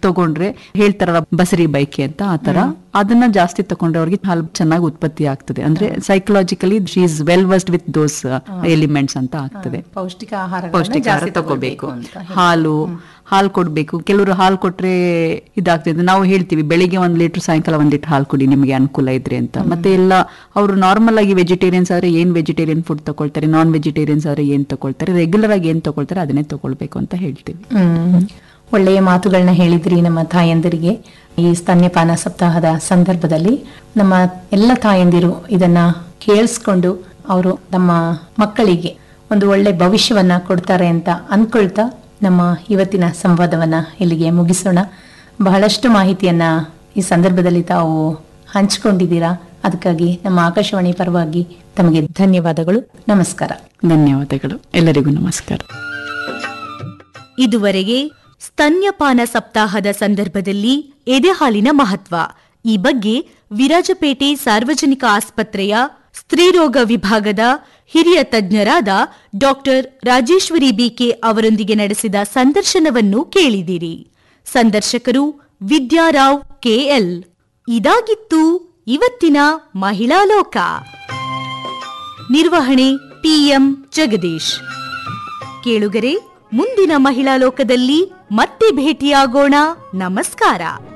ತಗೊಂಡ್ರೆ ಹೇಳ್ತಾರಲ್ಲ ಬಸರಿ ಬೈಕೆ ಅಂತ ಆತರ ಅದನ್ನ ಜಾಸ್ತಿ ತಗೊಂಡ್ರೆ ಅವ್ರಿಗೆ ಹಾಲು ಚೆನ್ನಾಗಿ ಉತ್ಪತ್ತಿ ಆಗ್ತದೆ ಅಂದ್ರೆ psychologically she is well versed with those elements ಅಂತ ಆಗ್ತದೆ ಪೌಷ್ಟಿಕ ಆಹಾರ ಪೌಷ್ಟಿಕ ಆಹಾರ ಜಾಸ್ತಿ ತಗೋಬೇಕು ತಗೋಬೇಕು ಅಂತ ಹಾಲು ಹಾಲು ಕೊಡ್ಬೇಕು ಕೆಲವರು ಹಾಲು ಕೊಟ್ರೆ ಇದಾಗ್ತದೆ ನಾವು ಹೇಳ್ತೀವಿ ಬೆಳಿಗ್ಗೆ ಒಂದ್ ಲೀಟರ್ ಸಾಯಂಕಾಲ ಒಂದ್ ಲೀಟರ್ ಹಾಲು ಕುಡಿ ನಿಮಗೆ ಅನುಕೂಲ ಇದ್ರೆ ಅಂತ ಮತ್ತೆ ಎಲ್ಲ ಅವರು ನಾರ್ಮಲ್ ಆಗಿ ವೆಜಿಟೇರಿಯನ್ಸ್ ಆದ್ರೆ ಏನ್ ವೆಜಿಟೇರಿಯನ್ ಫುಡ್ ತಗೊಳ್ತಾರೆ ನಾನ್ ವೆಜಿಟೇರಿಯನ್ಸ್ ಆದ್ರೆ ಏನ್ ತಗೊಳ್ತಾರೆ ರೆಗ್ಯುಲರ್ ಆಗಿ ಏನ್ ತಗೊಳ್ತಾರೆ ಅದನ್ನೇ ತಗೊಳ್ಬೇಕು ಅಂತ ಹೇಳ್ತೀವಿ ಹ್ಮ್ ಒಳ್ಳೆಯ ಮಾತುಗಳನ್ನ ಹೇಳಿದ್ರಿ ನಮ್ಮ ತಾಯಂದಿರಿಗೆ ಈ ಸ್ತನ್ಯಪಾನ ಸಪ್ತಾಹದ ಸಂದರ್ಭದಲ್ಲಿ ನಮ್ಮ ಎಲ್ಲ ತಾಯಂದಿರು ಇದನ್ನ ಕೇಳಿಸ್ಕೊಂಡು ಅವರು ನಮ್ಮ ಮಕ್ಕಳಿಗೆ ಒಂದು ಒಳ್ಳೆ ಭವಿಷ್ಯವನ್ನ ಕೊಡ್ತಾರೆ ಅಂತ ಅನ್ಕೊಳ್ತಾ ನಮ್ಮ ಇವತ್ತಿನ ಸಂವಾದವನ್ನ ಇಲ್ಲಿಗೆ ಮುಗಿಸೋಣ ಬಹಳಷ್ಟು ಮಾಹಿತಿಯನ್ನ ಈ ಸಂದರ್ಭದಲ್ಲಿ ತಾವು ಹಂಚಿಕೊಂಡಿದ್ದೀರಾ ಅದಕ್ಕಾಗಿ ನಮ್ಮ ಆಕಾಶವಾಣಿ ಪರವಾಗಿ ತಮಗೆ ಧನ್ಯವಾದಗಳು ನಮಸ್ಕಾರ ಧನ್ಯವಾದಗಳು ಎಲ್ಲರಿಗೂ ನಮಸ್ಕಾರ ಇದುವರೆಗೆ ಸ್ತನ್ಯಪಾನ ಸಪ್ತಾಹದ ಸಂದರ್ಭದಲ್ಲಿ ಎದೆಹಾಲಿನ ಮಹತ್ವ ಈ ಬಗ್ಗೆ ವಿರಾಜಪೇಟೆ ಸಾರ್ವಜನಿಕ ಆಸ್ಪತ್ರೆಯ ಸ್ತ್ರೀರೋಗ ವಿಭಾಗದ ಹಿರಿಯ ತಜ್ಞರಾದ ಡಾಕ್ಟರ್ ರಾಜೇಶ್ವರಿ ಬಿಕೆ ಅವರೊಂದಿಗೆ ನಡೆಸಿದ ಸಂದರ್ಶನವನ್ನು ಕೇಳಿದಿರಿ ಸಂದರ್ಶಕರು ವಿದ್ಯಾರಾವ್ ಕೆಎಲ್ ಇದಾಗಿತ್ತು ಇವತ್ತಿನ ಮಹಿಳಾ ಲೋಕ ನಿರ್ವಹಣೆ ಪಿಎಂ ಜಗದೀಶ್ ಕೇಳುಗರೆ ಮುಂದಿನ ಮಹಿಳಾ ಲೋಕದಲ್ಲಿ ಮತ್ತೆ ಭೇಟಿಯಾಗೋಣ ನಮಸ್ಕಾರ